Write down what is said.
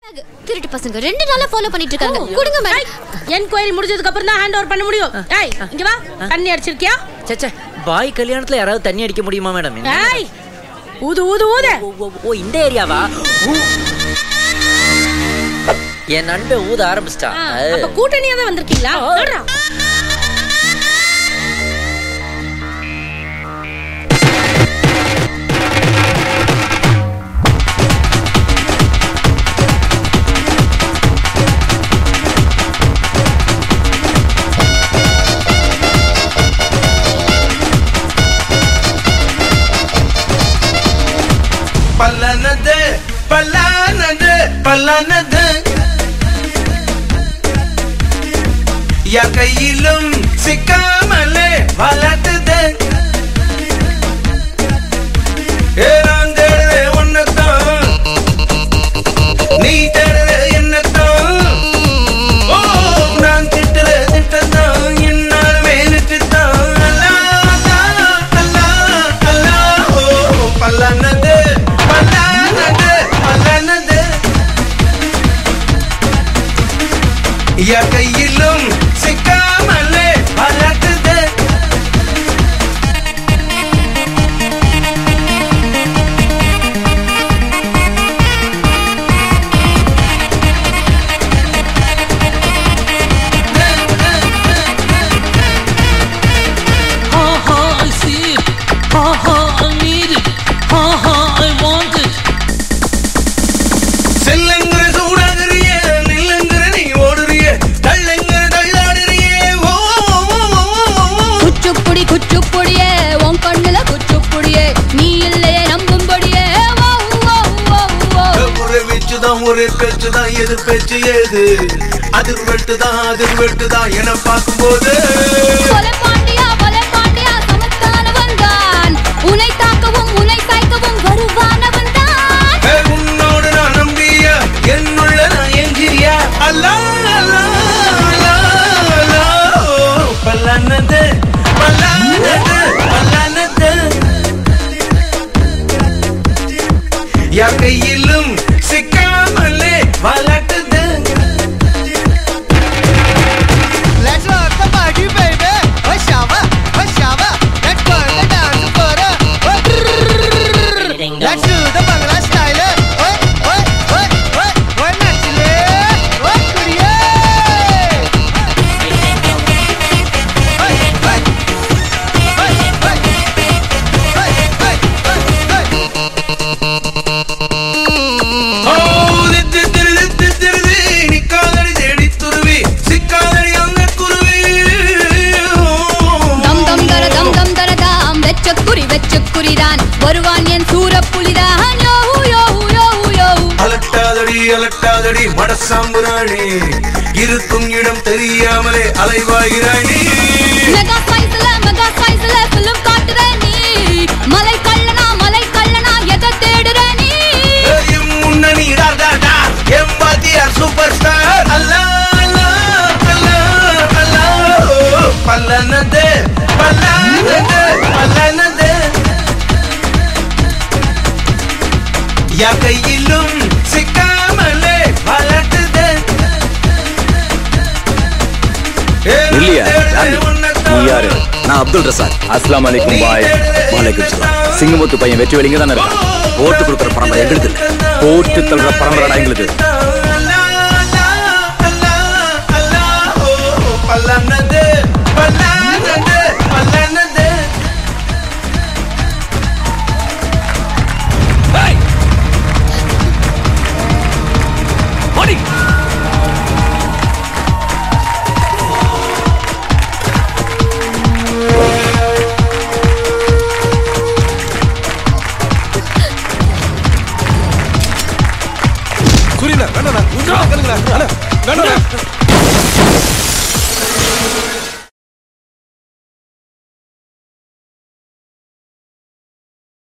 திருட்டு பசங்க ரெண்டு நாளா ஃபாலோ பண்ணிட்டு இருக்காங்க கொடுங்க மேடம் என் கோயில் முடிஞ்சதுக்கு அப்புறம் தான் ஹேண்ட் ஓவர் பண்ண முடியும் ஏய் இங்க வா தண்ணி அடிச்சிருக்கியா சச்சா பாய் கல்யாணத்துல யாராவது தண்ணி அடிக்க முடியுமா மேடம் என்ன madam? ஏய் ஊது ஊது ஊது ஓ, ஓ, ஓ இந்த ஏரியாவா ஊ. என் நண்பன் ஊத ஆரம்பிச்சிட்டா ஆ, அப்ப கூட்டணியா தான் வந்திருக்கீங்களா நடுறா. பல்லனது பல்லானது பல்லானது யா கையிலும் சிக்காமலே வளர்த்துது ஏ நான் தேடுறே உன்னத்தான் நீ தேடுறே என்னத்தான் ஓ நான் திட்டுற திட்டத்தான் என்னாலுமே நிட்டுத்தான் அல்லா அல்லா அல்லா ஓ பல்லானது பல்லானது பல்லானது யா கையிலும் சிக்காமலே வளர்த்துது Ha ha, I see it. Ha ha, I need it. Ha ha, I want it. செல்லுங்கிற சூடாகிறிய நில்லுங்கிற நீ ஓடுறிய தள்ளுங்கிற தள்ளாடுறிய ஓ ஓ, ஓ, ஓ, ஓ, ஓ. குச்சுப்புடி குச்சுப்புடியே உன் கண்ணுல குச்சுப்புடியே நீ இல்லையே நம்பும்படியே வா, வா, வா, வா. ஒரே வீச்சுதான் ஒரே பேச்சுதான் எது பேச்சு ஏது அதிர் வெட்டுதான் அதிர் வெட்டுதான் என பார்க்கும்போது கொலை பாண்டியா கொலை பாண்டியா சமத்தானவன் தான் உன்னை தாக்கவும் உன்னை சாய்க்கவும் வருவானவன் தான் ஏ, உன்னோடு நான் நம்பிய என்னுள்ள நான் எங்கிரியா அல்லா அல்லா அல்லா அல்லா ஓ, பல்லானது பல்லானது பல்லானது யார் கையிலும் சிக்காமலே வளர்த்துது Let's rock the party, baby. Oh, shower, oh, shower. Let's burn the dance for a. Oh, Let's do the Bangla style. Oh, oh, oh, oh, oh, nachle. Oh, kuriye. Oh, oh, oh, oh, oh, oh, oh. ஓ, தித்து திரு தித்து திருதி, நிக்காதடி தேடி துருவி, சிக்காதடி அந்த குருவி. தம் தம் தர தம் தம் தர தாம் வெச்ச குறி வெச்ச குறிதான் வருவான் என் சூர புலிதான் யோ யோ யோ யோ அலட்டாதடி அலட்டாதடி மடசாம்புராணி இருக்கும் இடம் தெரியாமலே அலைவாயிராணி மெகா சைஸ்ல மெகா சைஸ்ல பிலிம் காட்டுற நீ மலை கள்ளனா மலை கள்ளனா எதை தேடுற நீ எம் முன்னணி டாடா எம் பாத்தியார் சூப்பர் ஸ்டார் அல்லா அல்லா அல்லா அல்லா ஓ, பல்லனது பல்லனது பல்லனது யா கையிலும் சிக்காமலே வளர்த்துது இல்லையா நீ யாரு நான் அப்துல் ரசாக் அஸ்லாம் அலைக்கும் பாய் வலைக்கும் சலாம் சிங்கமுத்து பையன் வெற்றி வெளிங்க தானே இருக்கான் ஓட்டு கொடுக்குற பரம்பரை எங்களுக்கு இல்ல போட்டு தள்ளுற பரம்பரைடா எங்களுக்கு பல்லானது பல்லானது பல்லானது புரியல வேண்டாம் உங்க கேளுங்களேன் வேண்டாம்